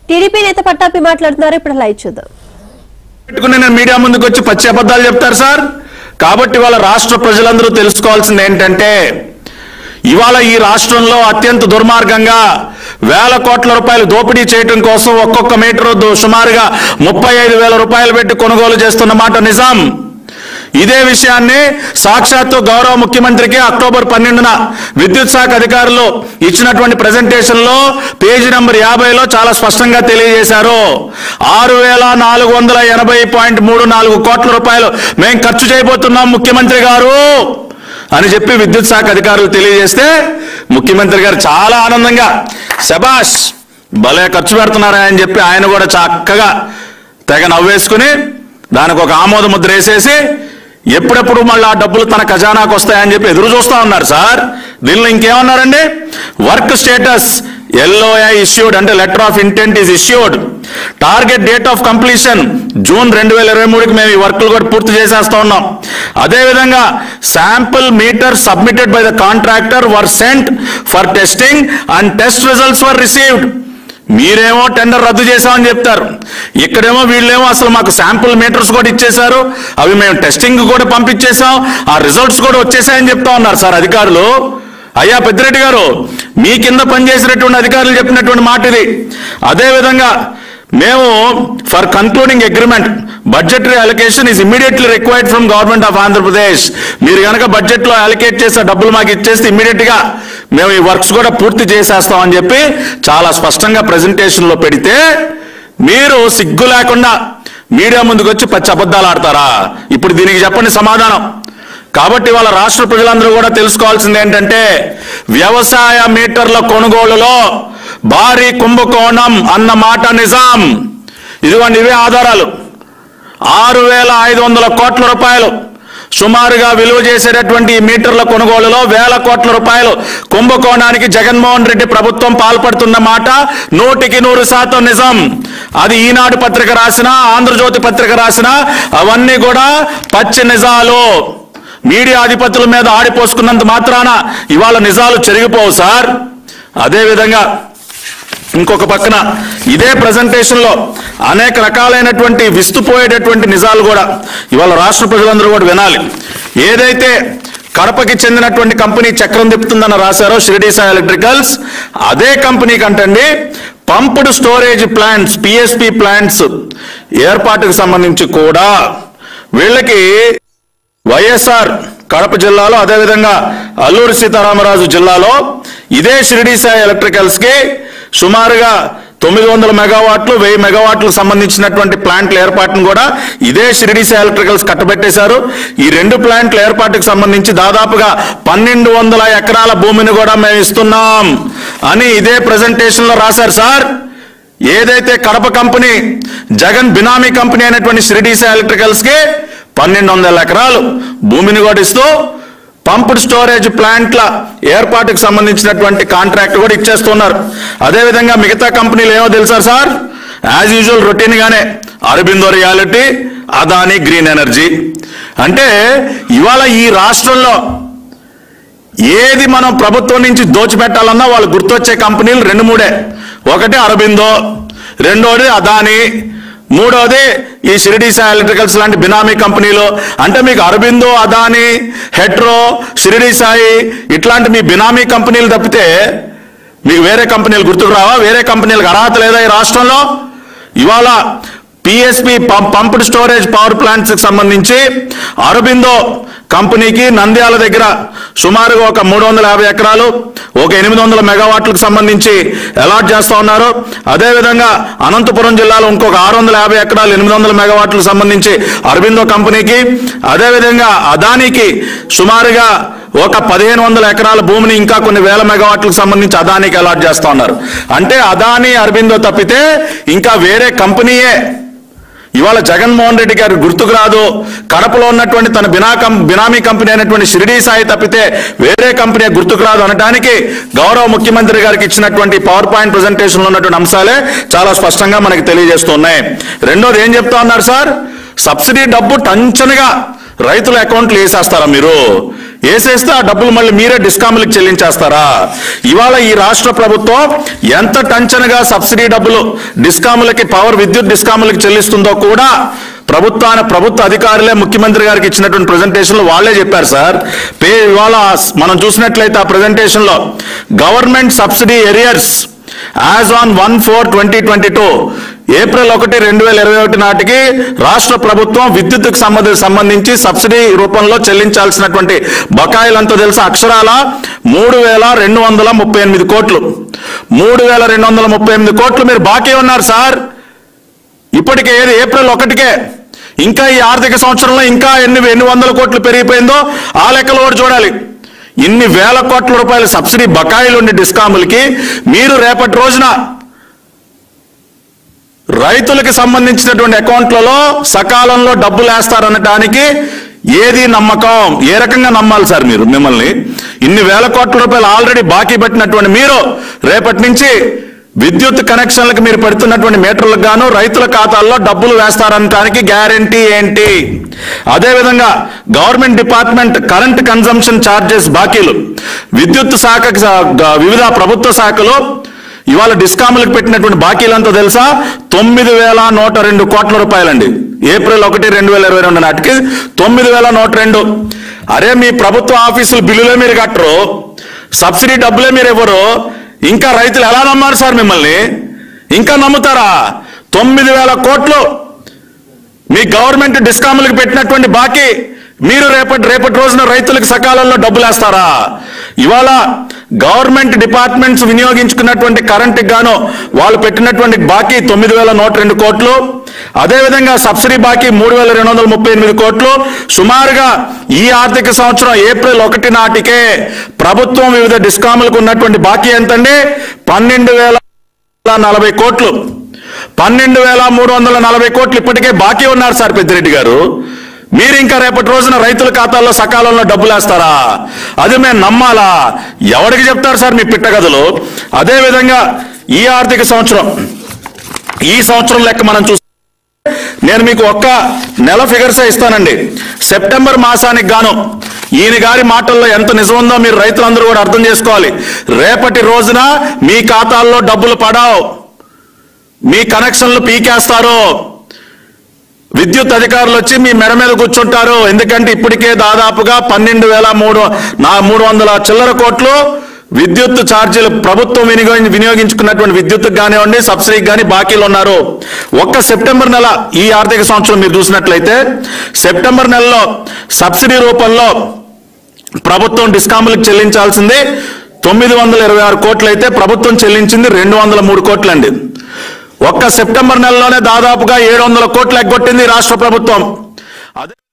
TDP నేత పట్టాపి మాట్లాడుతున్నారు ఇప్పుడు లైవ్ చూద్దాం పెట్టుకుని నేను మీడియా ముందుకు వచ్చి పచ్చి అబద్ధాలు చెప్తారు సార్ కాబట్టి వాళ్ళ రాష్ట్ర ప్రజలందరూ తెలుసుకోవాల్సింది ఏంటంటే ఇవాళ ఈ రాష్ట్రంలో అత్యంత దుర్మార్గంగా వేల కోట్ల రూపాయలు దోపిడీ చేయటం కోసం ఒక్కొక్క మీటరు దు- సుమారుగా ముప్పై ఐదు వేల రూపాయలు పెట్టి కొనుగోలు చేస్తున్న మాట నిజాం ఇదే విషయాన్ని సాక్షాత్తు గౌరవ ముఖ్యమంత్రికి అక్టోబర్ పన్నెండున విద్యుత్ శాఖ అధికారులు ఇచ్చినటువంటి ప్రెజెంటేషన్ లో పేజీ నంబర్ యాభైలో చాలా స్పష్టంగా తెలియజేశారు ఆరు వేల నాలుగు వందల ఎనభై పాయింట్ మూడు నాలుగు కోట్ల రూపాయలు మేము ఖర్చు చేయబోతున్నాం ముఖ్యమంత్రి గారు అని చెప్పి విద్యుత్ శాఖ అధికారులు తెలియజేస్తే ముఖ్యమంత్రి గారు చాలా ఆనందంగా శబాష్ భలే ఖర్చు పెడుతున్నారా అని చెప్పి ఆయన కూడా చక్కగా తెగ నవ్వేసుకుని దానికి ఒక ఆమోద ముద్ర వేసేసి ఎప్పుడెప్పుడు మళ్ళీ ఆ డబ్బులు తన ఖజానాకు వస్తాయని చెప్పి ఎదురు చూస్తా ఉన్నారు సార్ దీనిలో ఇంకేమన్నారండి వర్క్ స్టేటస్ ఎల్ఓఐ ఇష్యూడ్ అంటే letter of intent is issued target date of completion June రెండు వేల ఇరవై మూడుకి మేము ఈ వర్క్లు కూడా పూర్తి చేసేస్తా ఉన్నాం అదేవిధంగా sample meter submitted by the contractor were sent for testing and test results were received మీరేమో టెండర్ రద్దు చేశామని చెప్తారు ఇక్కడేమో వీళ్ళేమో అసలు మాకు శాంపుల్ మీటర్స్ కూడా ఇచ్చేశారు అవి మేము టెస్టింగ్ కూడా పంపించేశాం ఆ రిజల్ట్స్ కూడా వచ్చేసాయని చెప్తా ఉన్నారు సార్ అధికారులు అయ్యా పెద్దిరెడ్డి గారు మీ కింద పనిచేసినటువంటి అధికారులు చెప్పినటువంటి మాట ఇది అదేవిధంగా మేము for concluding agreement budgetary allocation is immediately required from government of Andhra Pradesh మీరు కనుక బడ్జెట్ లో అలొకేట్ చేసే డబ్బులు మాకు ఇచ్చేస్తే ఇమీడియట్ గా మేము ఈ వర్క్స్ కూడా పూర్తి చేసేస్తాం అని చెప్పి చాలా స్పష్టంగా ప్రెజెంటేషన్ లో పెడితే మీరు సిగ్గు లేకుండా మీడియా ముందుకు వచ్చి పచ్చి అబద్ధాలు ఆడతారా ఇప్పుడు దీనికి చెప్పండి సమాధానం కాబట్టి వాళ్ళ రాష్ట్ర ప్రజలందరూ కూడా తెలుసుకోవాల్సింది ఏంటంటే వ్యవసాయ మీటర్ల కొనుగోలులో భారీ కుంభకోణం అన్న మాట నిజాం ఇదిగోండి ఇవే ఆధారాలు ఆరు వేల ఐదు వందల కోట్ల రూపాయలు సుమారుగా విలువ చేసేటటువంటి ఈ మీటర్ల కొనుగోలులో వేల కోట్ల రూపాయలు కుంభకోణానికి జగన్మోహన్ రెడ్డి ప్రభుత్వం పాల్పడుతున్న మాట నూటికి నూరు శాతం నిజం అది ఈనాడు పత్రిక రాసిన ఆంధ్రజ్యోతి పత్రిక రాసిన అవన్నీ కూడా పచ్చి నిజాలు మీడియా అధిపతుల మీద ఆడిపోసుకున్నంత మాత్రాన ఇవాళ నిజాలు చెరిగిపోవు సార్ అదేవిధంగా ఇంకొక పక్కన ఇదే ప్రజెంటేషన్ లో అనేక రకాలైనటువంటి విస్తుపోయేటటువంటి నిజాలు కూడా ఇవాళ రాష్ట్ర ప్రజలందరూ కూడా వినాలి ఏదైతే కడపకి చెందినటువంటి కంపెనీ చక్రం తిప్పుతుందని రాశారో షిరిడి సాయి ఎలక్ట్రికల్స్ అదే కంపెనీ కంటండి pumped storage plants PSP plants ఏర్పాటుకు సంబంధించి కూడా వీళ్ళకి వైఎస్ఆర్ కడప జిల్లాలో అదేవిధంగా అల్లూరి సీతారామరాజు జిల్లాలో ఇదే షిరిడి సాయి ఎలక్ట్రికల్స్ కి సుమారుగా తొమ్మిది వందల మెగావాట్లు వెయ్యి మెగావాట్లకు సంబంధించినటువంటి ప్లాంట్ల ఏర్పాటును కూడా ఇదే షిరిడి సాయి ఎలక్ట్రికల్స్ కట్టబెట్టేశారు ఈ రెండు ప్లాంట్ల ఏర్పాటుకు సంబంధించి దాదాపుగా పన్నెండు వందల ఎకరాల భూమిని కూడా మేము ఇస్తున్నాం అని ఇదే ప్రెజెంటేషన్ లో రాశారు సార్ ఏదైతే కడప కంపెనీ జగన్ బినామీ కంపెనీ అయినటువంటి షిరిడి సాయి ఎలక్ట్రికల్స్ కి పన్నెండు వందల ఎకరాలు భూమిని కూడా ఇస్తూ పంప్డ్ స్టోరేజ్ ప్లాంట్ల ఏర్పాటుకు సంబంధించినటువంటి కాంట్రాక్ట్ కూడా ఇచ్చేస్తున్నారు అదేవిధంగా మిగతా కంపెనీలు ఏమో తెలుసా సార్ యాజ్ యూజువల్ రొటీన్ గానే Aurobindo reality Adani green energy అంటే ఇవాళ ఈ రాష్ట్రంలో ఏది మనం ప్రభుత్వం నుంచి దోచిపెట్టాలన్నా వాళ్ళు గుర్తొచ్చే కంపెనీలు రెండు మూడే ఒకటి అరబిందో రెండోది అదాని మూడోది ఈ షిరిడి సాయి ఎలక్ట్రికల్స్ లాంటి బినామీ కంపెనీలు అంటే మీకు అరబిందో అదాని హెట్రో షిరిడి సాయి ఇట్లాంటి మీ బినామీ కంపెనీలు తప్పితే మీకు వేరే కంపెనీలు గుర్తుకు రావా వేరే కంపెనీలకు అర్హత లేదా ఈ రాష్ట్రంలో ఇవాళ PSP pumped storage power plants కి సంబంధించి అరబిందో కంపెనీకి నంద్యాల దగ్గర సుమారుగా ఒక మూడు వందల యాభై ఎకరాలు ఒక ఎనిమిది వందల మెగావాట్లకు సంబంధించి అలాట్ చేస్తా ఉన్నారు అదేవిధంగా అనంతపురం జిల్లాలో ఇంకొక ఆరు వందల యాభై ఎకరాలు ఎనిమిది వందల మెగావాట్లకు సంబంధించి అరబిందో కంపెనీకి అదేవిధంగా అదానికి సుమారుగా ఒక పదిహేను వందల ఎకరాల భూమిని ఇంకా కొన్ని వేల మెగావాట్లకు సంబంధించి అదానికి అలాట్ చేస్తా ఉన్నారు అంటే అదాని అరబిందో తప్పితే ఇంకా వేరే కంపెనీయే ఇవాళ జగన్మోహన్ రెడ్డి గారు గుర్తుకు రాదు కడపలో ఉన్నటువంటి తన బినా కం- బినామీ కంపెనీ అయినటువంటి షిరిడీ సాయి తప్పితే వేరే కంపెనీ గుర్తుకు రాదు అనడానికి గౌరవ ముఖ్యమంత్రి గారికి ఇచ్చినటువంటి పవర్ పాయింట్ ప్రెజెంటేషన్ లో ఉన్నటువంటి అంశాలే చాలా స్పష్టంగా మనకి తెలియజేస్తున్నాయి రెండోది ఏం చెప్తా ఉన్నారు సార్ సబ్సిడీ డబ్బు టంచనగా రైతుల అకౌంట్లు వేసేస్తారా మీరు వేసేస్తే ఆ డబ్బులు మళ్ళీ మీరే డిస్కాములకు చెల్లించేస్తారా ఇవాళ ఈ రాష్ట్ర ప్రభుత్వం ఎంత టంచనగా సబ్సిడీ డబ్బులు డిస్కాములకి పవర్ విద్యుత్ డిస్కాములకి చెల్లిస్తుందో కూడా ప్రభుత్వాన ప్రభుత్వ అధికారులే ముఖ్యమంత్రి గారికి ఇచ్చినటువంటి ప్రెజెంటేషన్ లో వాళ్ళే చెప్పారు సార్ పే ఇవాళ మనం చూసినట్లయితే ఆ ప్రెజెంటేషన్ లో government subsidy arrears as on one four twenty twenty two April ఒకటి రెండు వేల ఇరవై ఒకటి నాటికి రాష్ట్ర ప్రభుత్వం విద్యుత్తుకు సంబంధ సంబంధించి సబ్సిడీ రూపంలో చెల్లించాల్సినటువంటి బకాయిలంతా తెలుసా అక్షరాల మూడు వేల రెండు వందల ముప్పై ఎనిమిది కోట్లు మూడు వేల రెండు వందల ముప్పై ఎనిమిది కోట్లు మీరు బాకీ ఉన్నారు సార్ ఇప్పటికే ఏది ఏప్రిల్ ఒకటికే ఇంకా ఈ ఆర్థిక సంవత్సరంలో ఇంకా ఎన్ని ఎన్ని వందల కోట్లు పెరిగిపోయిందో ఆ లెక్కలు కూడా చూడాలి ఇన్ని వేల కోట్ల రూపాయల సబ్సిడీ బకాయిలు ఉండే డిస్కాములకి మీరు రేపటి రోజున రైతులకు సంబంధించినటువంటి అకౌంట్లలో సకాలంలో డబ్బులు వేస్తారనటానికి ఏది నమ్మకం ఏ రకంగా నమ్మాలి సార్ మీరు మిమ్మల్ని ఇన్ని వేల కోట్ల రూపాయలు ఆల్రెడీ బాకీ పెట్టినటువంటి మీరు రేపటి నుంచి విద్యుత్ కనెక్షన్లకు మీరు పెడుతున్నటువంటి మీటర్లకు గాను రైతుల ఖాతాల్లో డబ్బులు వేస్తారనటానికి గ్యారంటీ ఏంటి అదేవిధంగా government department current consumption charges బాకీలు విద్యుత్ శాఖకి సా- గ- వివిధ ప్రభుత్వ శాఖలు ఇవాళ డిస్కాములకు పెట్టినటువంటి బాకీలంతా తెలుసా తొమ్మిది వేల నూట రెండు కోట్ల రూపాయలండి ఏప్రిల్ ఒకటి రెండు వేల ఇరవై రెండు నాటికి తొమ్మిది వేల నూట రెండు అరే మీ ప్రభుత్వ ఆఫీసులు బిల్లులే మీరు కట్టరు సబ్సిడీ డబ్బులే మీరు ఇవ్వరు ఇంకా రైతులు ఎలా నమ్మారు సార్ మిమ్మల్ని ఇంకా నమ్ముతారా తొమ్మిది వేల కోట్లు మీ గవర్నమెంట్ డిస్కాములకు పెట్టినటువంటి బాకీ మీరు రేపటి రేపటి రోజున రైతులకు సకాలంలో డబ్బులు వేస్తారా ఇవాళ గవర్నమెంట్ డిపార్ట్మెంట్స్ వినియోగించుకున్నటువంటి కరెంటుకి గాను వాళ్ళు పెట్టినటువంటి బాకీ తొమ్మిది వేల నూట రెండు కోట్లు అదేవిధంగా సబ్సిడీ బాకీ మూడు వేల రెండు వందల ముప్పై ఎనిమిది కోట్లు సుమారుగా ఈ ఆర్థిక సంవత్సరం ఏప్రిల్ ఒకటి నాటికే ప్రభుత్వం వివిధ డిస్కాములకు ఉన్నటువంటి బాకీ ఎంతండి పన్నెండు వేల నలభై కోట్లు పన్నెండు వేల మూడు వందల నలభై కోట్లు ఇప్పటికే బాకీ ఉన్నారు సార్ పెద్దిరెడ్డి గారు మీరు ఇంకా రేపటి రోజున రైతుల ఖాతాల్లో సకాలంలో డబ్బులు వేస్తారా అది మేము నమ్మాలా ఎవరికి చెప్తారు సార్ మీ పిట్టగదులు అదే విధంగా ఈ ఆర్థిక సంవత్సరం ఈ సంవత్సరం లెక్క మనం చూస్తే నేను మీకు ఒక్క నెల ఫిగర్స్ ఇస్తానండి సెప్టెంబర్ మాసానికి గాను ఈయన గారి మాటల్లో ఎంత నిజం ఉందో మీరు రైతులందరూ కూడా అర్థం చేసుకోవాలి రేపటి రోజున మీ ఖాతాల్లో డబ్బులు పడావు మీ కనెక్షన్లు పీకేస్తారు విద్యుత్ అధికారులు వచ్చి మీ మెడ మీద కూర్చుంటారు ఎందుకంటే ఇప్పటికే దాదాపుగా పన్నెండు వేల మూడు నా మూడు వందల చిల్లర కోట్లు విద్యుత్ ఛార్జీలు ప్రభుత్వం వినియోగి వినియోగించుకున్నటువంటి విద్యుత్ కానివ్వండి సబ్సిడీకి కానీ బాకీలు ఉన్నారు ఒక్క సెప్టెంబర్ నెల ఈ ఆర్థిక సంవత్సరం మీరు చూసినట్లయితే సెప్టెంబర్ నెలలో సబ్సిడీ రూపంలో ప్రభుత్వం డిస్కాములకు చెల్లించాల్సింది తొమ్మిది వందల ఇరవై ఆరు కోట్లు అయితే ప్రభుత్వం చెల్లించింది రెండు వందల మూడు కోట్లు అండి ఒక్క సెప్టెంబర్ నెలలోనే దాదాపుగా ఏడు వందల కోట్లు ఎగ్గొట్టింది రాష్ట్ర ప్రభుత్వం అదే